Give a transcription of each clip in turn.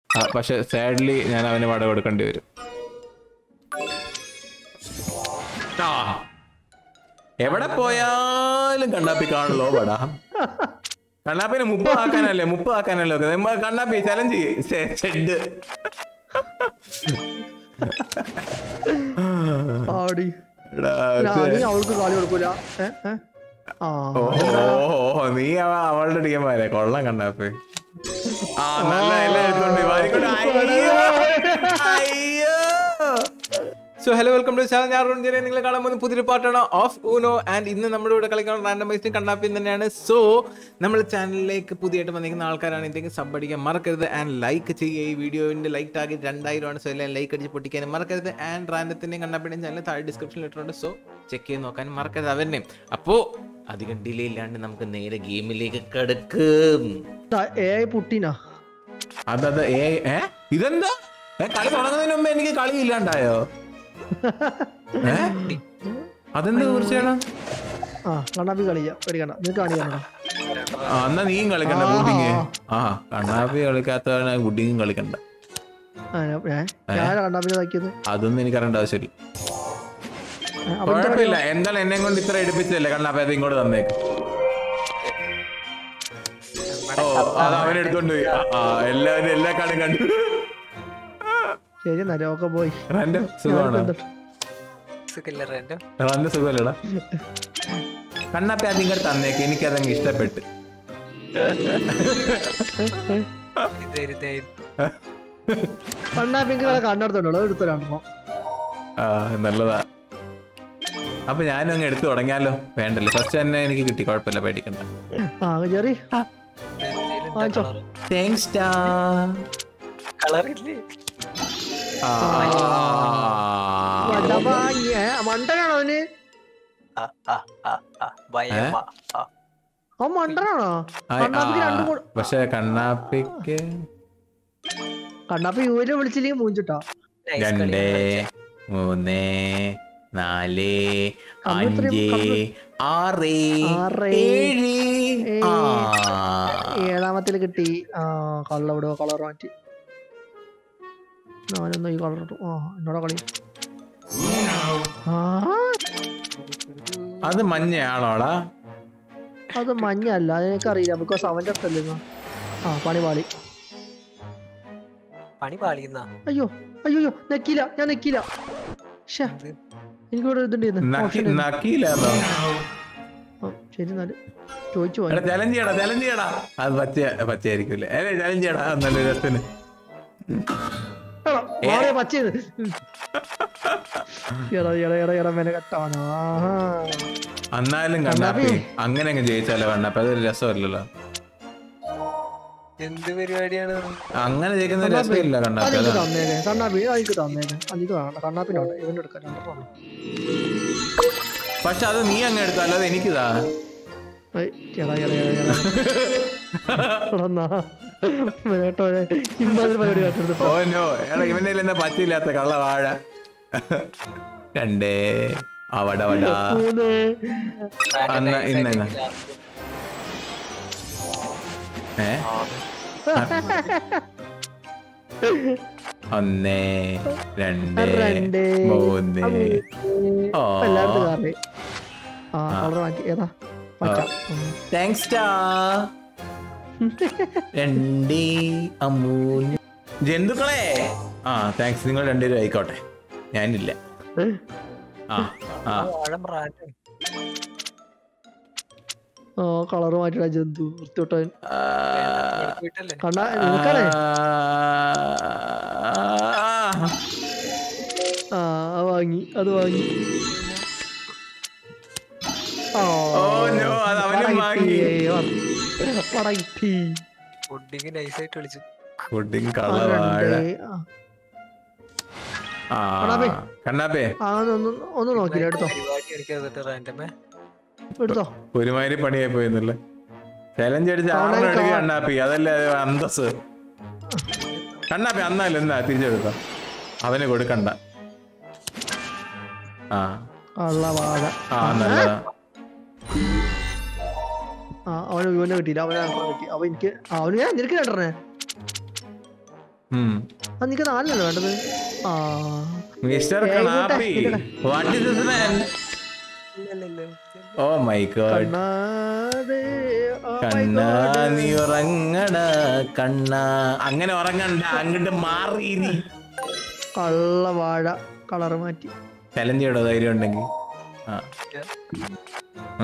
ആ, പക്ഷെ സാഡ്ലി ഞാൻ അവന് വട കൊടുക്കേണ്ടി വരും ആ. എവിടെ പോയാലും കണ്ണാപ്പി കാണുള്ളോ വട കണ്ണാപ്പിനെ മുപ്പതാക്കാനല്ലേ മുപ്പതാക്കാനല്ലേ ഒക്കെ നമ്മ കണ്ണാപ്പി ചലഞ്ച് ഷെഡ് ആടി ഞാൻ- നീ അവൾക്ക് കളി കൊടുക്കൂല ഏ? ഏ? ആ ഓ നീ അവ- അവളുടെ ടീമാരെ കൊള്ളാം കണ്ണാപ്പി ആ നല്ല എല്ലാം എടുത്തോണ്ട് വാ. വാരിക്കൊണ്ട് അയ്യോ അയ്യോ so hello welcome to channel ഞാൻ അരുൺ ജെറിയ നിങ്ങൾ കാണാൻ പോകുന്ന പുതിയൊരു പാട്ടാണ് ഓഫ് ഊനോ ആൻഡ് ഇന്ന് നമ്മുടെ കൂടെ കളിക്കാൻ റാൻഡമൈസ്ഡ് കണ്ണാപ്പി തന്നെയാണ് സോ നമ്മുടെ ചാനലിലേക്ക് പുതിയതായിട്ട് വന്നിരിക്കുന്ന ആൾക്കാരാണ് എന്തെങ്കിലും സബ് അടിക്കാൻ മറക്കരുത് ആൻഡ് ലൈക്ക് ചെയ്യുക ഈ വീഡിയോന്റെ ലൈക്ക് ടാർഗറ്റ് രണ്ടായിരം ആണ് സോ എല്ലാം ലൈക്ക് അടിച്ച് പൊട്ടിക്കാനും മറക്കരുത് ആൻഡ് റാൻഡത്തിന്റെയും കണ്ണാപ്പിന്റെയും ചാനൽ താഴെ ഡിസ്ക്രിപ്ഷനിൽ ഇട്ടിട്ടുണ്ട് സോ ചെക്ക് ചെയ്ത് നോക്കാനും മറക്കരുത് അവരുടെയും അപ്പോ അധികം ഡിലേ ഇല്ലാണ്ട് നമുക്ക് നേരെ ഗെയിമിലേക്ക് കിടക്കും ഏ പുട്ടിനാ അതത് ഏ ഏ ഇതെന്താ ഏ, കളി തുടങ്ങുന്നതിന് മുമ്പ് എനിക്ക് കളി ഇല്ലാണ്ടായോ ഏ? അതെന്താ തീർച്ചയാണ് ആ കണ്ണാപ്പി കളിക്കാം പേടിക്കണ്ട നിനക്ക് കാണിക്കണം ആ എന്നാ നീയും കളിക്കണ്ട ആ. ബുഡിങ് ആ കണ്ണാപ്പി കളിക്കാത്തവന് ബുഡിങ്ങും കളിക്കണ്ട ഞാൻ കണ്ണാപ്പിനെ ഇതാക്കിയത് അതൊന്നും എനിക്ക് അറിയേണ്ട ആവശ്യമില്ല ഏ, അവന്റെ കുഴപ്പമില്ല എന്തായാലും എന്നെ കൊണ്ട് ഇത്ര എടുപ്പിച്ചല്ലേ കണ്ണാപ്പി അത് ഇങ്ങോട്ട് തന്നേക്ക് ഓ അത് അവനെടുത്തോണ്ട് പോയി ആ, ആ എല്ലാവരും എല്ലാ കളിയും കണ്ടു ശരി എന്നാ ഒക്കെ പോയി റന്റെ സുഖമാണ് റന്റെ സുഖമല്ലടാ കണ്ണാപ്പി അത് ഇങ്ങോട്ട് തന്നേക്ക് എനിക്കതങ്ങ് ഇഷ്ടപ്പെട്ട് കണ്ണാപ്പിക്ക് കണ്ണെടുത്തോണ്ടോ എടുത്തോലാണോ ആ നല്ലതാ അപ്പൊ ഞാനും അങ്ങ് എടുത്തു തുടങ്ങിയാലോ വേണ്ടല്ലോ ഫസ്റ്റ് തന്നെ എനിക്ക് കിട്ടി കുഴപ്പമില്ല പേടിക്കണ്ട ആ ചെറി വാങ്ങിച്ചോ താങ്ക്സ് കളറില്ലേ വട വാങ്ങി ഏ, മണ്ടനാണോ അവന് ഭയമ്മ ആ, അവൻ മണ്ടനാണോ കണ്ണാപ്പിക്ക് രണ്ടും കൂടെ പക്ഷെ കണ്ണാപ്പിക്ക് കണ്ണാപ്പി യൂരെ വിളിച്ചില്ലെങ്കിൽ മൂഞ്ചിട്ടോ nice കളി. രണ്ട് മൂന്ന് നാല് കണ്ണ് ഇത്രയും അഞ്ച് കണ്ണ്. ആറ് ആറ്, ഏഴ് ആ ഏഴാമത്തിൽ കിട്ടി ആ കളർ വിടുക കളർ മാറ്റി ഞാനൊന്നും ഈ കളർ ഇട്ടു ആ എന്നോടാ കളി ആ അത് മഞ്ഞയാണോടാ അത് മഞ്ഞല്ല അതെനിക്കറിയില്ല ബിക്കോസ് അവന്റെ അടുത്തല്ലേ ഇത്. ആ പണി പാളി പണി പാളിയുന്ന അയ്യോ അയ്യോ അയ്യോ നെക്കില്ല ഞാൻ നെക്കില്ല ശ്ശേ എനിക്കിവിടെ ഇതുണ്ടായിരുന്നു നക്കി ഓപ്ഷൻ ഉണ്ടായിരുന്നു. നക്കിയില്ലാന്നോ ആ, ശരി എന്നാല് ചോദിച്ചു എടാ ചലഞ്ച് ചെയ്യടാ ചലഞ്ച് ചെയ്യടാ അത് പച്ച പച്ചയായിരിക്കൂലേ അല്ലേ ചലഞ്ച് ചെയ്യടാ അത് നല്ല രസത്തിന് പച്ചത് എടാ എടാ എടാ എടാ മെന കെട്ടാനോ ആഹാ എന്നാലും കണ്ണാപ്പി അങ്ങനെ അങ്ങ് ജയിച്ചാലോ കണ്ണാപ്പി അതൊരു രസമല്ലല്ലോ എന്ത് പരിപാടിയാണ് അങ്ങനെ ജയിക്കുന്ന ഒരു രസമില്ല കണ്ണാപ്പി അതെനിക്ക് അതാ തന്നേനെ കണ്ണാപ്പി അതെനിക്ക് തന്നേനെ അതിക്ക് വേണ്ട കണ്ണാപ്പിനോട് ഇവന്റെ എടുക്കാൻ രണ്ടെണ്ണം പക്ഷെ അത് നീ അങ്ങ് എടുത്തു അല്ലാതെ എനിക്കിതാ ഏയ്, എടാ എടാ എടാ എടാ എടാ എന്നാ മേട്ടോരെ ഇമ്മാതിരി പരിപാടി കാട്ടെടുത്ത് ഓ നോ എടാ ഇവന്റെ എന്താ പറ്റില്ലാത്ത കള്ള വാഴ രണ്ടേ അവട വട മൂന്ന് അന്ന് ഇന്ന് എന്നാ? ഏ ഒന്ന് രണ്ട് രണ്ട് മൂന്ന് ഓ. എല്ലായിടത്തും കാറി ആ കളർ മാറ്റി ഏതാ പച്ച ഉം. താങ്ക്സ് ടാ രണ്ടേ അമ്മൂൻ ജന്തുക്കളെ ആ താങ്ക്സ് നിങ്ങൾ രണ്ടുപേരും ആയിക്കോട്ടെ ഞാനില്ല ആ ആ ആഴം റാൻഡം ആ കളർ മാറ്റിടാ ജന്തു വൃത്തിവിട്ടവൻ ആ, പോയിട്ടല്ലേ കണ്ണാ നിനക്കാണേ ആ, ആ അത് വാങ്ങി അത് വാങ്ങി ഓ ഓ നോ അത് അവനും വാങ്ങി പടക്കി ഫുഡിങ് നൈസായിട്ട് വിളിച്ചു ഫുഡിങ് കള്ള വാഴ ആ കണ്ണാപ്പി. കണ്ണാപ്പേ ആ ഒന്ന് ഒന്ന് നോക്കില്ല എടുത്തോ പരിപാടി കളിക്കാതെ റാൻഡമേ എടുത്തോ ഒരുമാതിരി പണിയായി പോയെന്നല്ലേ ചലഞ്ച് അടിച്ച് അവനെ ആറിന് എടുക്കുക കാ- കണ്ണാപ്പി അതല്ലേ അത് അന്തസ് കണ്ണാപ്പി അന്നാലും എന്നാ തിരിച്ചെടുക്കാം അവന് കൊടുക്കണ്ട ആ ഉള്ള വാഴ ആ നല്ലതാ ആ അവന് ഇവനെ കിട്ടിയില്ല അവനെ രണ്ടെണ്ണം കിട്ടി അവൻ എനിക്ക് ആ, അവന് ഞാൻ നിനക്ക് രണ്ടെണ്ണേ ഉം. ആ നിനക്ക് നാലിനല്ലേ വേണ്ടത് ആ മിസ്റ്റർ ഏയ് കണാപ്പി ഇങ്ങോട്ടെ, വാട്ട് ഇസ് ദിസ് മാൻ ഇല്ലല്ലോ ഓ മൈ ഗോഡ് കണ്ണാതെ oh my കണ്ണാ God. നീ ഉറങ്ങട കണ്ണാ അങ്ങനെ ഉറങ്ങണ്ട അങ്ങോട്ട് മാറി നീ കള്ള വാഴ കളർ മാറ്റി ചലഞ്ച് ചെയ്യടോ ധൈര്യം ഉണ്ടെങ്കിൽ ആ ആ.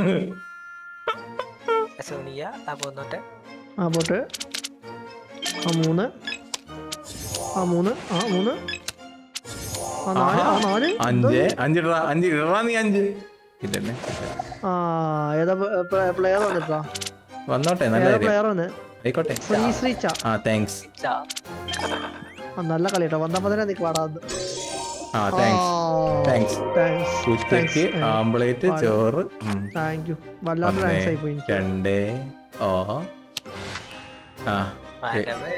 സോണിയ ആ പോന്നോട്ടെ ആ പോട്ടെ ആ മൂന്ന് ആ മൂന്ന് ആ മൂന്ന് ആ നാല് ആ നാല് അഞ്ച് അഞ്ച് ഇടറാ അഞ്ച് ഇടറാ നീ അഞ്ച് ഇല്ലല്ലേ ആ ഏതാ പ്ലെയർ വന്നിട്ടാ വന്നോട്ടെ നല്ല ഏതാ കാര്യം പ്ലെയർ വന്ന് ആയിക്കോട്ടെ ശ്രീ ശ്രീച്ച ആ താങ്ക്സ് ചാ ആ നല്ല കളി കേട്ടോ വന്നപ്പോ തന്നെ നിക്ക് പാടാന്ന് ആ താങ്ക്സ് താങ്ക്സ് ഉച്ചക്ക് ആംബിളേറ്റ് ചോറ് ഉം. താങ്ക് യു വല്ലാത്ത ഒന്ന് താങ്ക്സ് ആയി പോയി എനിക്ക് രണ്ട് ഓ ആ റാൻഡമേ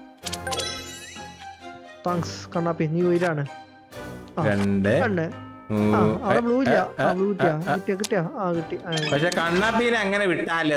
താങ്ക്സ് കണ്ണാപ്പി നീ ഉയരാണ് ആ. രണ്ട് കണ്ണ് ആ മൂന്ന്. അവിടെ ബ്ലൂ ഇല്ല ആ, ആ ബ്ലൂ കിട്ടിയാ ആ, ആ. കിട്ടിയ കിട്ടിയാ ആ കിട്ടി ആ, പക്ഷെ കണ്ണാപ്പീനെ അങ്ങനെ വിട്ടാലോ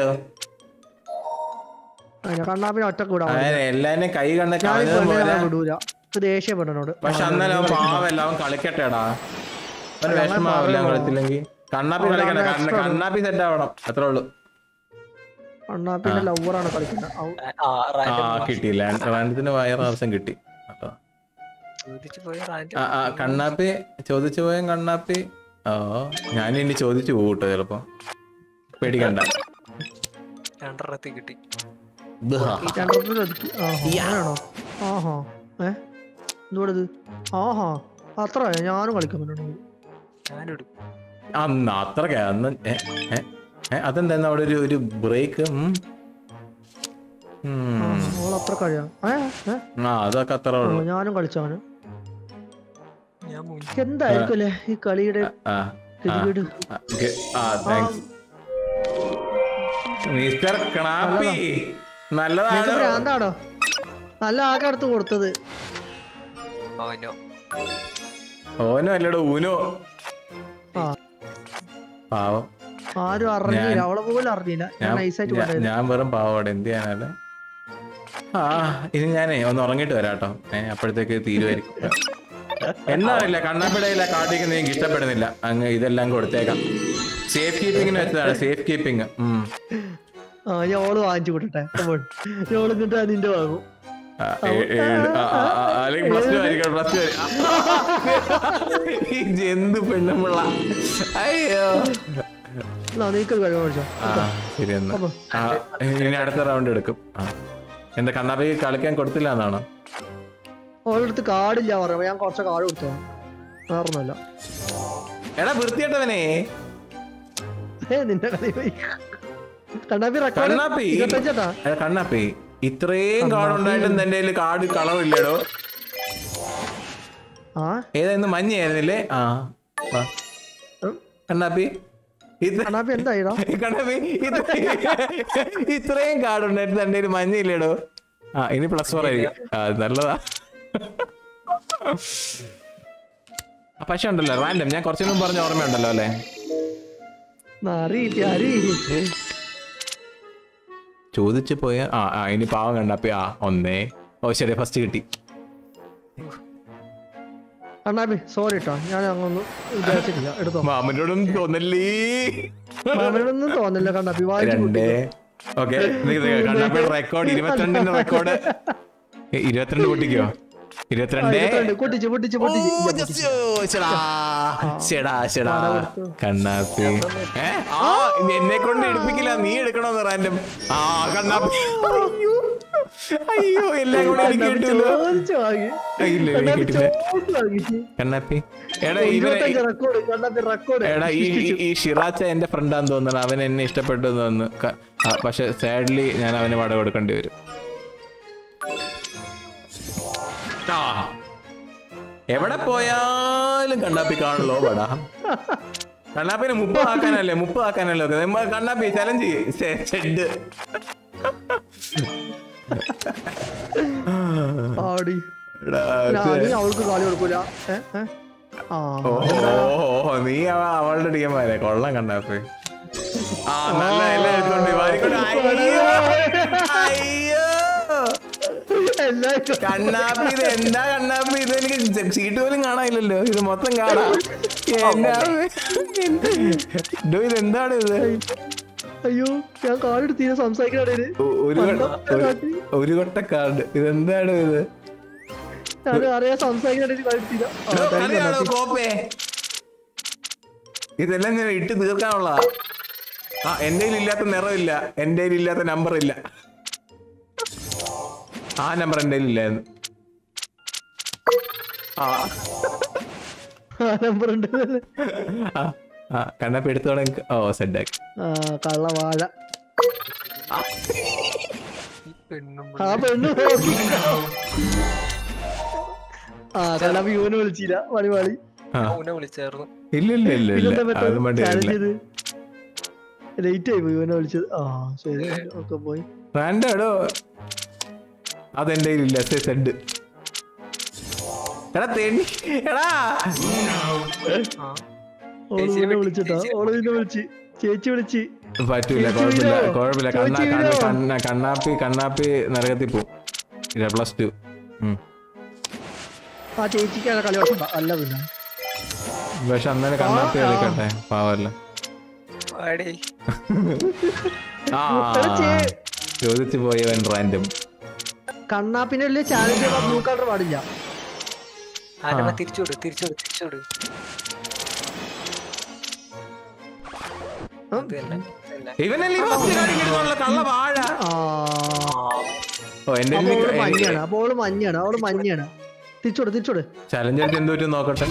ആ, ഞാൻ കണ്ണാപ്പിനെ ഒറ്റ കൂടാ അങ്ങനെ എല്ലാരും കൈ കണ്ട ഞാൻ കളഞ്ഞത് പോലെ വിടൂല ഇത് ദേഷ്യപ്പെട്ടനോട് പക്ഷെ അന്നേരം അവൻ പാവല്ല അവൻ കളിക്കട്ടെടാ അവന് വിഷമാവില്ല അവൻ കളിച്ചില്ലെങ്കിൽ കണ്ണാപ്പി കളിക്കണ്ട കണ്ണ- കണ്ണാപ്പി സെറ്റ് ആവണം അത്രേ ഉള്ളൂ കണ്ണാപ്പിന്റെ ലവറാണ് കളിക്കുന്നത് ഔ. ആ ആ റാൻഡം കിട്ടി റാൻഡത്തിന് വയറാവശ്യം കിട്ടി അപ്പൊ ചോദിച്ചു പോയ റാൻഡം ആ ആ കണ്ണാപ്പി ചോദിച്ചു പോയ കണ്ണാപ്പി ഓ ഞാൻ ഇനി ചോദിച്ചു പോകട്ടോ ചിലപ്പോ പേടിക്കണ്ട രണ്ടെണ്ണത്തിൽ കിട്ടി ബഹാ. രണ്ടെണ്ണത്തിൽ ഒതുക്കി ആഹാ അങ്ങനെയാണോ ആഹാ ഏ എന്തുകൂടത് ആഹാ അത്ര ഞാനും കളിക്കാൻ പറ്റുന്നുണ്ടെങ്കിൽ ഞാനിടും അന്ന് അത്രക്കെ അന്ന് ഏ, ഏ, ഏ, അതെന്താ അവിടെ ഒരു ഒരു ബ്രേക്ക് അവൾ അത്ര കഴിയാ ഏ ഏ ആ അതൊക്കെ അത്ര ഓ, ഉള്ളു ഞാനും കളിച്ചാണ് ഞാൻ മുൻ എന്തായിരിക്കും അല്ലേ ഈ കളിയുടെ ആ ഗതികേട് ആ, ഗ- ആ താങ്ക്സ് മിസ്റ്റർ കണാപ്പി നിനക്ക് നല്ലതാണ് ഭ്രാന്താണോ നല്ല ആകെ അടുത്ത് കൊടുത്തത് ഓനോ ഓനോ അല്ലടോ ഊനോ ആ പാവം ആരും അറിഞ്ഞില്ല അവളെ പോലും അറിഞ്ഞില്ല ഞാൻ ഞാൻ നൈസായിട്ട് ഞാൻ- കൊണ്ടുപോയത് ഞാൻ വെറും പാവോടെ എന്ത് ചെയ്യാനല്ലേ ആ ഇനി ഞാനേ ഒന്ന് ഉറങ്ങിട്ട് വരാട്ടോ ഏ അപ്പോഴത്തേക്ക് തീരുമായിരിക്കും എന്നറിയില്ല കണ്ണാപ്പിടയില്ല കാട്ടിക്കുന്ന എനിക്ക് ഇഷ്ടപ്പെടുന്നില്ല അങ്ങ് ഇതെല്ലാം കൊടുത്തേക്കാം സേഫ് കീപ്പിങ്ങിന് വെച്ചതാണ് സേഫ് കീപ്പിംഗ് ആ ഞാൻ ഓള് വാങ്ങിച്ചു കൊടുട്ടെ ഓള് കിട്ടാ നിന്റെ വാങ്ങും അല്ലെങ്കിൽ പ്ലസ് ടു ആയിരിക്കും പ്ലസ് ടു എന്ത് പെണ്ണുമ്പിള്ള അയ്യോ എന്നാ നീക്കൊരു കഴിവ് മേടിച്ചോ ആ ശരി എന്നാ അപ്പൊ ആ ഇനി അടുത്ത റൗണ്ട് എടുക്കും ആ എന്താ കണ്ണാപ്പി കളിക്കാൻ കൊടുത്തില്ല എന്നാണോ ഓളടുത്ത് കാടില്ല പറയുമ്പോ ഞാൻ കുറച്ച് കാട് കൊടുത്തോ വേറൊന്നുമല്ല എടാ വൃത്തിയേട്ടവനെ ഏ നിന്റെ കളി പോയി കണ്ണാപ്പി റെക്കോർഡ് കണ്ണാപ്പി ഇരുപത്തഞ്ചാ എടാ കണ്ണാപ്പി ഇത്രയും കാർഡ് ഉണ്ടായിട്ടും തന്റെ കയ്യിൽ കാർഡ് കളറില്ലടോ ആ ഏതായിരുന്നു മഞ്ഞയായിരുന്നില്ലേ ആ വാ. ഉം. കണ്ണാപ്പി ഇത് കണ്ണാപ്പി എന്തായിടാ കണ്ണാപ്പി ഇത് ഇത്രയും കാർഡ് ഉണ്ടായിട്ട് തന്റെ കയ്യിൽ മഞ്ഞയില്ലേടോ ആ ഇനി പ്ലസ് ഫോർ ആയിരിക്കും ആ അത് നല്ലതാ ആ, പക്ഷെ ഉണ്ടല്ലോ റാൻഡം ഞാൻ കുറച്ചു മുമ്പ് പറഞ്ഞ ഓർമ്മയുണ്ടല്ലോ അല്ലേ അറി അരി ചോദിച്ചു പോയ ആ ആ ഇനി പാവം കണ്ണാപ്പി ആ ഒന്നേ ഓ ശരി ഫസ്റ്റ് കിട്ടി കണ്ണാപ്പി സോറി കേട്ടോ ഞാൻ അങ്ങൊന്നും വിചാരിച്ചിട്ടില്ല എടുത്തോ മാമനോടും തോന്നല്ലേ മാമനൊന്നും തോന്നില്ല കണ്ണാപ്പി വായിച്ചു രണ്ട് ഓക്കെ കണ്ണാപ്പിയുടെ റെക്കോർഡ് ഇരുപത്തിരണ്ടിന്റെ റെക്കോർഡ് ഇരുപത്തിരണ്ട് പൊട്ടിക്കോ ഇരുപത്തിരണ്ട് പൊട്ടിച്ച് പൊട്ടിച്ച് ഓ, പൊട്ടിച്ച് ഇല്ല, just പൊട്ടിച്ച്. ഓ, ശ്ശെടാ. ശ്ശെടാ, ശ്ശെടാ. പടം എടുത്തു. കണ്ണാപ്പി ഏ? ആ ഇനി എന്നെ കൊണ്ട് എടുപ്പിക്കില്ല നീ എടുക്കണോന്ന് റാൻഡം ആ കണ്ണാപ്പി അയ്യോ അയ്യോ എല്ലാം കൂടെ എനിക്ക് കണ്ണാപ്പി കിട്ടില്ല ചോദിച്ച് വാങ്ങി ഇല്ല എനിക്ക് കണ്ണാപ്പി കിട്ടില്ല ചോദിച്ച് വാങ്ങി കണ്ണാപ്പി എടാ ഇവനെ ഇരുപത്തഞ്ച് റെക്കോർഡ് കണ്ണാപ്പി റെക്കോർഡ് എടാ ഈ ഈ- ഈ ഷിറാച്ച എന്റെ ഫ്രണ്ടാന്ന് തോന്നുന്നു അവൻ എന്നെ ഇഷ്ടപ്പെട്ടു എന്ന് തോന്നുന്നു ക- ആ, പക്ഷെ സാഡ്ലി ഞാൻ അവന് വട കൊടുക്കേണ്ടി വരും ആ. എവിടെ പോയാലും കണ്ണാപ്പി കാണുള്ളൂ വട കണ്ണാപ്പിനെ മുപ്പതാക്കാനല്ലേ മുപ്പതാക്കാനല്ലേ ഒക്കെ. നമ്മ കണ്ണാപ്പി ചലഞ്ച് ഷെഡ് ആടി ഞാൻ- നീ അവൾക്ക് കാലി കൊടുക്കൂല ഏ? ഏ? ആ ഓ ഓ, നീ അവ- അവളുടെ ടീമാരെ കൊള്ളാം കണ്ണാപ്പി ആ നല്ല എല്ലാം എടുത്തോണ്ട് വാ. വാരിക്കൊണ്ട് അയ്യോ അയ്യോ എല്ലാവരും കണ്ണാപ്പി ഇത് എന്താ കണ്ണാപ്പി ഇത് എനിക്ക് സീറ്റ് പോലും കാണാനില്ലല്ലോ ഇത് മൊത്തം കാണാം എന്നാ ഡോ ഇത് എന്താണ് ഇത് അയ്യോ ഞാൻ കാർഡ് തീരെ സംസാരിക്കണേ ഒ- ഒരു കൊ- ഒരു- ഒരു കൊട്ട കാർഡ് ഇതെന്താണ് ഇത് ഞാൻ അറിയാൻ സംസാരിക്കണേ കാർഡ് തീരെ ആ, ഡോ, thank you, അറിയാലോ കണ്ണാപ്പി. കോപ്പേ ഇതെല്ലാം ഞാൻ ഇട്ട് തീർക്കാനുള്ള ആ എന്റെ ഇല്ലാത്ത നിറമില്ല എന്റെ ഇല്ലാത്ത നമ്പർ ഇല്ല ആ നമ്പർ എന്റെ ഇല്ലായിരുന്നു ആ ആ നമ്പർ ഉണ്ട് ആ, ആ കണ്ണപ്പ എടുത്തോടെ ഓ സെഡാക്കി ആ കള്ളവാഴ ഈ പെണ്ണും ആ പെണ്ണു നോക്കി. ആ കണ്ണാപ്പി യുവനെ വിളിച്ചില്ല വളി വളി ആ അവനെ വിളിച്ചായിരുന്നു ഇല്ല ഇല്ല ഇല്ല പിന്നെന്താ ഇല്ല അത് പറ്റും ചാലഞ്ച് മണ്ടിയില്ല ചെയ്ത് ലേറ്റ് ആയി പോയി യുവനെ വിളിച്ചത് ആ ശരി ഒക്കെ പോയി വേണ്ടോ അതെന്റെ ഇല്ല സെഡ് എടാ തെണ്ണി എടാ ആ ഓള് ചേച്ചിയെ നിന്നെ വിളി- വിളിച്ചിട്ടാ ചേച്ചിയെ ഓള് നിന്നെ വിളിച്ച് ചേച്ചി വിളിച്ച് പറ്റൂല ചേച്ചി കുഴപ്പമില്ല വീണോ? കുഴപ്പമില്ല കണ്ണാ ചേച്ചി കണ്ണ വീണോ? കണ്ണ കണ്ണാപ്പി കണ്ണാപ്പി നരകത്തിൽ പോവും ഇല്ല പ്ലസ് ടു ആ ചേച്ചിക്കാണ് കളി കൊടുക്കണ്ട അല്ല പിന്നെ പക്ഷെ അന്നേരം കണ്ണാപ്പി ആ, ആ. കളിക്കട്ടെ പാവല്ല വാടേ ആ എടാ, ചേ- ചോദിച്ചു പോയവൻ റാൻഡം കണ്ണാപ്പിന്റെ വലിയ ചാലഞ്ച് ബ്ലൂ കളർ പാടില്ല ആനമ്മ തിരിച്ചുവിട് തിരിച്ചുവിട് തിരിച്ചുവിട് ഉം. അത് തന്നെ തന്നെ ഇവനല്ലേ ഈ first കാണിക്കുന്നുള്ള കള്ള വാഴ ആ ഓ എന്റെ അപ്പൊ ഓള് മഞ്ഞാണ് അപ്പൊ ഓള് മഞ്ഞാണ് അവള് മഞ്ഞാണ് തിരിച്ചോട് തിരിച്ചോട് ചലഞ്ച് എടുത്ത് എന്ത് പറ്റും നോക്കട്ടെ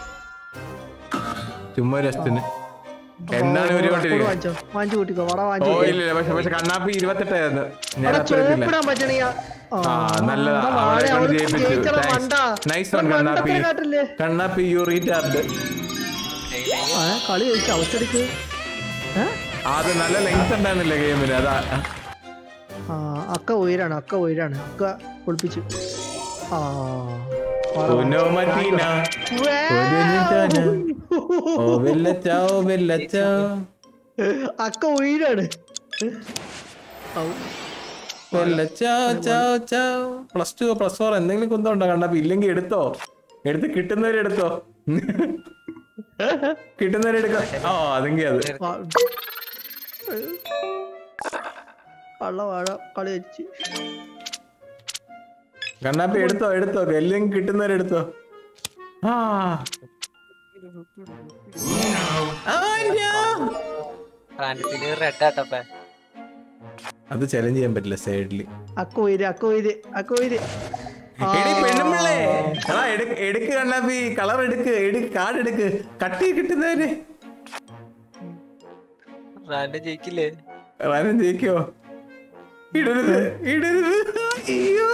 ചുമ്മാ രസത്തിന് എന്താണ് ഒരു കൊണ്ടിരിക്കുന്നത് വാങ്ങിച്ചോ വാങ്ങിച്ചു കൂട്ടിക്കോ വട ഓ വാങ്ങിച്ചു ഇല്ല ഇല്ല പക്ഷെ പക്ഷെ കണ്ണാപ്പി ഇരുപത്തെട്ടായിരുന്നു ഞാൻ അവിടെ അത്രയില്ല ചോപ്പിടാൻ പറ്റണിയ ആ നല്ലതാ അവളെ കൊണ്ട് ജയിപ്പിച്ചു നൈസ് വൺ കണ്ണാപ്പി കണ്ണാപ്പി യു റീറ്റാർഡ് കളി ജയിച്ചു അവസരക്ക് അത് നല്ല ലെങ്ത് ഉണ്ടായിരുന്നില്ല ഗെയിമിന് അതാ ആ അക്ക ഉയരാണ് അക്ക ഉയരാണ് അക്ക ഒളിപ്പിച്ചു ആ വട ഉനോ മറ്റീന ഒരിഞ്ഞിട്ടാന. ഓ വെല്ലച്ചാ ഓ വെല്ലച്ചാ അക്ക ഉയരാണ് ഔ. വെല്ലച്ചാ ചാ ചാ പ്ലസ് ടു പ്ലസ് ഫോർ എന്തെങ്കിലും കുന്തമുണ്ടോ കണ്ണാപ്പി ഇല്ലെങ്കിൽ എടുത്തോ എടുത്ത് കിട്ടുന്നവരെ എടുത്തോ കിട്ടുന്നവരെ എടുക്കാം ഓ അതെങ്കിൽ അത് വാ- കള്ള വാഴ കളി വെച്ച് കണ്ണാപ്പി എടുത്തോ എടുത്തോ എല്ലാം കിട്ടുന്നവരെ എടുത്തോ ആ റാൻഡത്തിന് റെഡ് ആട്ടപ്പേ അത് ചലഞ്ച് ചെയ്യാൻ പറ്റില്ല സൈഡില് അക്ക ഉയര് അക്ക ഉയര് അക്ക ഉയര് ആ. എടി പെണ്ണുമ്പിള്ളേ എടാ എടുക്ക് എടുക്ക് കണ്ണാപ്പി കളർ എടുക്ക് എടുക്ക് കാർഡ് എടുക്ക് കട്ടി കിട്ടുന്നവര് റാൻഡ് ജയിക്കില്ലേ റാനം ജയിക്കോ ഇടരുത് ഇടരുത് അയ്യോ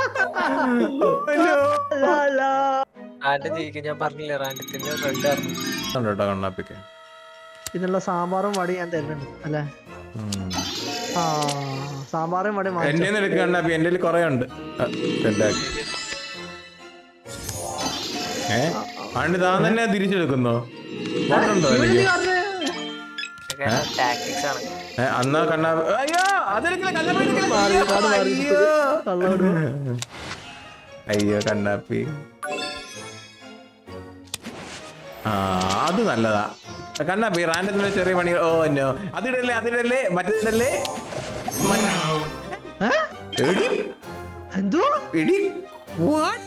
ലാ, ലാ. റാൻഡ് ജയിക്കും ഞാൻ പറഞ്ഞില്ലേ റാൻഡത്തിന് റെഡ് ആയിരുന്നു കേട്ടോ കണ്ണാപ്പിക്ക് ഇതിനുള്ള സാമ്പാറും വടയും ഞാൻ തരുന്നുണ്ട് അല്ലേ ആ സാമ്പാറും വടയും എന്റെ വാങ്ങിച്ചോ. എടുക്ക് കണ്ണാപ്പി എന്റെ കൊറേ ഉണ്ട് ആ, റെഡാക്കി. ഏ ആണ്ട് താൻ തന്നെ തിരിച്ചെടുക്കുന്നോ വോട്ടുണ്ടോ ഇവന് എനിക്ക് നീ പറഞ്ഞേ? ടാക്ടിക്സ് ആണ് ഏ, അന്നാ കണ്ണാപ്പി അയ്യോ അതെടുക്കല കണ്ണാപ്പി എടുക്കല. മാറി, മാറി, മാറി. അയ്യോ. കള്ളോട്. അയ്യോ കണ്ണാപ്പി ആ അത് നല്ലതാ കണ്ണാപ്പി റാൻഡത്തിന് ചെറിയ പണി ഓ എന്നോ അതിടല്ലേ അതിടല്ലേ മറ്റേതിടല്ലേ മ- ഏ? എടി എന്തോ എടി what?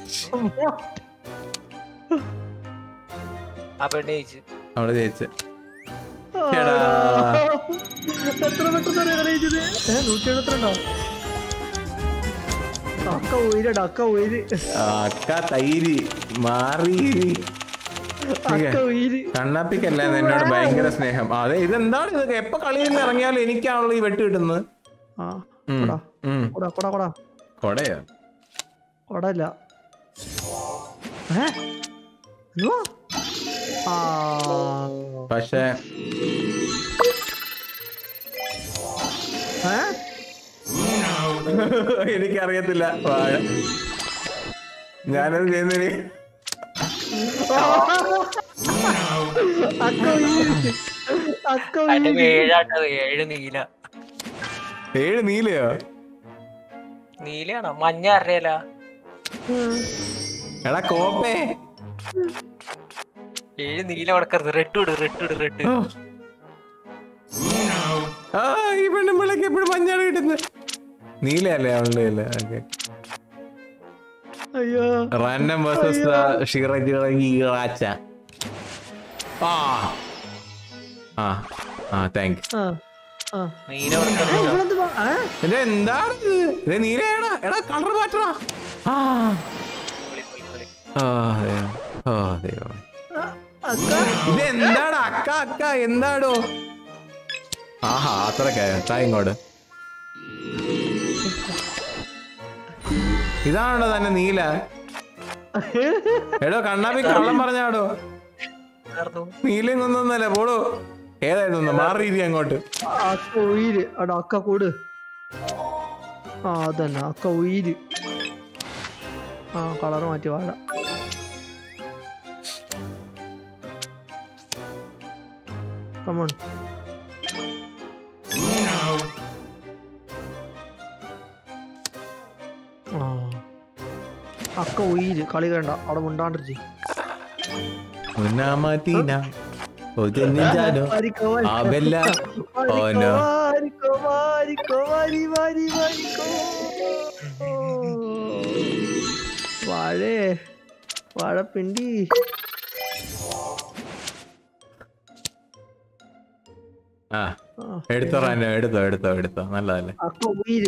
ആ പെണ്ണ് ജയിച്ചു അവിടെ ജയിച്ച് ആടാ. എടാ. എത്ര പെട്ടെന്നാണ് ഞാൻ ജയിച്ചത്? ഏ, നൂറ്റി എഴുപത്തിരണ്ടോ അക്ക ഉയരടാ അക്ക ഉയര് ആ, അക്ക തൈര് മാറി അക്ക ഉയര് കണ്ണാപ്പിക്കല്ല എന്നോട് ഭയങ്കര സ്നേഹം അതെ ഇതെന്താണ് ഇതൊക്കെ എപ്പോ കളിയിൽ നിന്ന് ഇറങ്ങിയാലും എനിക്കാണല്ലോ ഈ വെട്ട് കിട്ടുന്നത് ആ ഉം, കൊടാ ഉം. കൊടാ കൊടാ കൊടാ കൊടയോ കൊടല്ല ഏ എന്തുവാ? ആ പക്ഷേ ഏ എനിക്കറിയത്തില്ല വാഴ ഞാനത് ചെയ്യുന്നതിന് അക്ക ഉയര് അക്ക അതിന്റെ ഉയര് ഏഴാട്ടത് ഏഴ് നീല ഏഴ് നീലയോ നീലയാണോ മഞ്ഞ അറിയല എടാ കോപ്പേ ഏഴ് നീല കൊടുക്കരുത് റെഡ് ഇട് റെഡ് ഇട് റെഡ് ഓ. ആ ഈ പെണ്ണുമ്പിളക്ക് എപ്പോഴും മഞ്ഞാണ് കിട്ടുന്നത് നീലയല്ലേ അവളുടെ അല്ലേ ഓക്കെ അയ്യോ റാൻഡം വേഴ്സസ് ഷിറജാച്ച ആ ആ ആ താങ്ക് ആ ആ നീല കൊടുക്കരുത് ഇവളെന്ത് വാ- ആ? ഇത് എന്താണ് ഇത് ഇത് നീലയാടാ എടാ കളർ മാറ്റടാ ആ ആ ദൈവം. ഓ ദൈവം ആ, അക്ക ഇത് എന്താണ് അക്ക അക്ക എന്താടോ ആഹാ അത്രക്കെ താ ഇങ്ങോട്ട് ഇതാണോ തന്നെ നീല എടോ കണ്ണാപ്പി കള്ളം പറഞ്ഞാടോ നീലയും കൊന്നൊന്നല്ല പോടോ ഏതായിരുന്നു മാറിയിരി അങ്ങോട്ട് അക്ക ഉയിര് അവിടെ അക്ക കൂട് ആ അതന്നെ അക്ക ഉയിര് ആ കളർ മാറ്റി വാഴ കമോൺ ആ അക്ക ഉയിര് കളി വേണ്ട അവിടെ മുണ്ടാണ്ടിരിച്ച് ഉന്നാമാറ്റീന ഒതുന്നിജാനോ ആബെല്ല ഓനോ വാഴേ വാഴപ്പിണ്ടി ആ ആ, എടുത്തോ റാനോ എടുത്തോ എടുത്തോ എടുത്തോ നല്ലതല്ലേ അക്ക ഉയിര്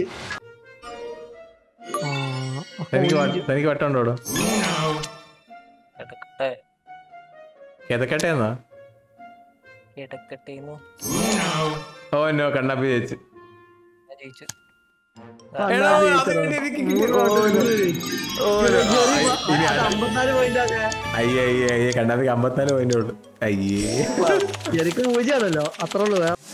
ആ, അക്ക തനിക്ക് ഉയിര്. വ- തനിക്ക് വട്ടുണ്ടോടോ എടുക്കട്ടെ കിതക്കട്ടെ എന്നാ എടുക്കട്ടെ ഓ നോ കണ്ണാപ്പി ചേച്ചി ജയിച്ചു ആ, എടാ, എന്നാ അത് ജയിച്ചോ? ഇങ്ങനെ ഇരിക്ക്, നൂറ് ഇങ്ങനെ കൊണ്ട് ഓ, നൂറ്. ഓ, ചെറിയ ആ, പ- ഇനി അത് അത് അമ്പത്തിനാല് point ആണ്. അയ്യേ അയ്യേ അയ്യേ കണ്ണാപ്പിക്ക് അമ്പത്തിനാല് പോയിന്റ് ഉള്ളു അയ്യേ ശരിക്കും പൂജ്യമാണല്ലോ അത്ര ഉള്ളു വേറെ